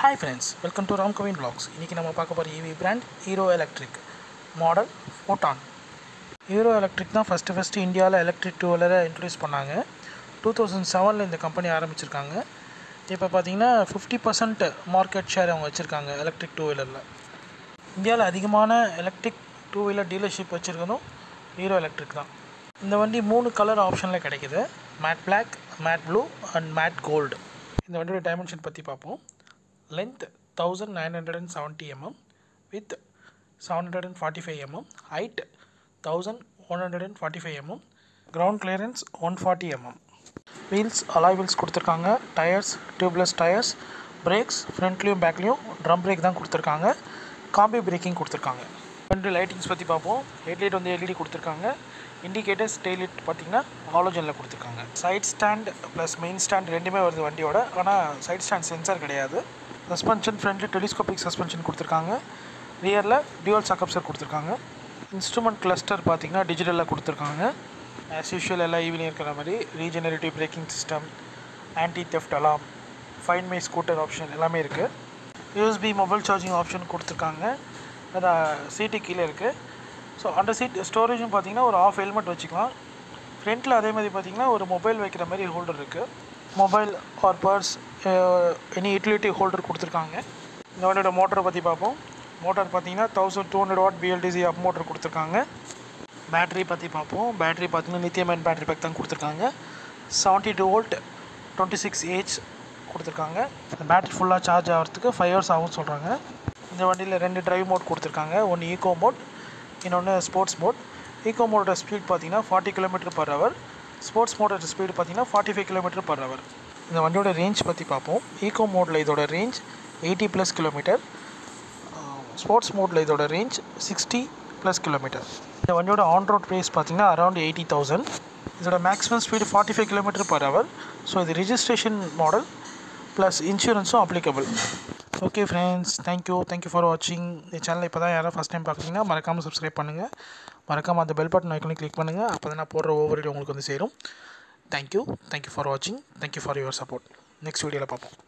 hi friends welcome to Ram Kavin blogs இன்றைக்கி நம்ம பார்க்க போகிற EV brand Hero Electric model Photon Hero Electric தான் ஃபஸ்ட்டு ஃபஸ்ட்டு இந்தியாவில் எலக்ட்ரிக் டூ வீலரை இன்ட்ரடியூஸ் பண்ணாங்க டூ தௌசண்ட் செவனில் இந்த கம்பெனி ஆரம்பிச்சிருக்காங்க இப்போ பார்த்தீங்கன்னா ஃபிஃப்டி பர்சன்ட் மார்க்கெட் ஷேர் அவங்க வச்சுருக்காங்க எலக்ட்ரிக் டூ வீலரில் இந்தியாவில் அதிகமான எலக்ட்ரிக் டூ வீலர் டீலர்ஷிப் வச்சுருக்கதும் ஹீரோ எலக்ட்ரிக் தான் இந்த வண்டி மூணு கலர் ஆப்ஷனில் கிடைக்குது matte black matte blue and matte gold இந்த வண்டியோட டைமென்ஷன் பற்றி பார்ப்போம் length thousand nine hundred and seventy MM width seven hundred and forty five MM height thousand one hundred and forty five MM ground clearance one forty MM wheels alloy wheels கொடுத்துருக்காங்க tyres tubeless tyres brakes ஃப்ரண்ட்லேயும் பேக்லேயும் drum brake தான் கொடுத்துருக்காங்க combi braking கொடுத்துருக்காங்க ரெண்டு lightings பற்றி பார்ப்போம் headlight வந்து எல்இடி கொடுத்துருக்காங்க இண்டிகேட்டர்ஸ் டெய்லிட் பார்த்தீங்கன்னா ஆலோஜனில் கொடுத்துருக்காங்க side stand plus main stand ரெண்டுமே வருது வண்டியோட ஆனால் சைட் ஸ்டாண்ட் சென்சார் கிடையாது சஸ்பென்ஷன் ஃப்ரண்ட்டில் டெலிஸ்கோபிக் சஸ்பென்ஷன் கொடுத்துருக்காங்க ரியரில் டியூவல் சக்கப்சர் கொடுத்துருக்காங்க இன்ஸ்ட்ருமெண்ட் கிளஸ்டர் பார்த்தீங்கன்னா டிஜிட்டலில் கொடுத்துருக்காங்க ஆஸ் யூஷுவல் எல்லா ஈவிலையும் இருக்கிற மாதிரி regenerative braking system anti theft alarm find my scooter option எல்லாமே இருக்குது யூஎஸ்பி மொபைல் சார்ஜிங் ஆப்ஷன் கொடுத்துருக்காங்க அது சீட்டு கீழே இருக்குது ஸோ அந்த சீட் ஸ்டோரேஜும் பார்த்தீங்கன்னா ஒரு ஆஃப் ஹெல்மெட் வச்சுக்கலாம் ஃப்ரண்ட்டில் அதே மாதிரி பார்த்தீங்கன்னா ஒரு மொபைல் வைக்கிற மாதிரி ஹோல்டர் இருக்குது mobile or purse any utility holder கொடுத்துருக்காங்க இந்த வண்டியோட மோட்டரை பற்றி பார்ப்போம் மோட்டார் பார்த்தீங்கன்னா thousand two hundred watt BLDC hub motor கொடுத்துருக்காங்க பேட்டரி பற்றி பார்ப்போம் பேட்டரி பார்த்தீங்கன்னா நித்தியமேன் பேட்டரி பேக் தான் கொடுத்துருக்காங்க seventy two volt twenty six AH கொடுத்துருக்காங்க இந்த பேட்டரி ஃபுல்லாக சார்ஜ் ஆகிறதுக்கு ஃபைவ் ஹவர்ஸ் ஆகும் சொல்கிறாங்க இந்த வண்டியில் ரெண்டு டிரைவ் மோட் கொடுத்துருக்காங்க ஒன்று ஈகோ மோட் இன்னொன்று ஸ்போர்ட்ஸ் மோட் ஈகோ மோடோட ஸ்பீட் பார்த்தீங்கன்னா forty kilometre per hour sports மோடோட ஸ்பீடு பார்த்தீங்கன்னா forty five kilometre per hour இந்த வண்டியோட ரேஞ்ச் பற்றி பார்ப்போம் ஈகோ மோடில் இதோட range eighty plus kilometre sports மோடில் இதோட ரேஞ்ச் சிக்ஸ்டி ப்ளஸ் கிலோமீட்டர் இந்த வண்டியோட ஆன் ரோட் ப்ரைஸ் பார்த்தீங்கன்னா அரௌண்ட் எயிட்டி தௌசண்ட் இதோட maximum speed forty five kilometre per hour so இது ரிஜிஸ்ட்ரேஷன் மாடல் ப்ளஸ் இன்சூரன்ஸும் applicable okay friends thank you thank you for வாட்சிங் இந்த சேனல் இப்போ தான் யாராவது ஃபஸ்ட் டைம் பார்க்குறீங்கன்னா மறக்காமல் சப்ஸ்கிரைப் பண்ணுங்கள் மறக்காமல் அந்த பெல் பட்டன் ஐக்கனையும் கிளிக் பண்ணுங்கள் அப்போ தான் நான் போடுற ஒவ்வொரு வீடியோ உங்களுக்கு வந்து சேரும் தேங்க்யூ தேங்க்யூ ஃபார் வாட்சிங் thank you for your support next வீடியோவில் பார்ப்போம்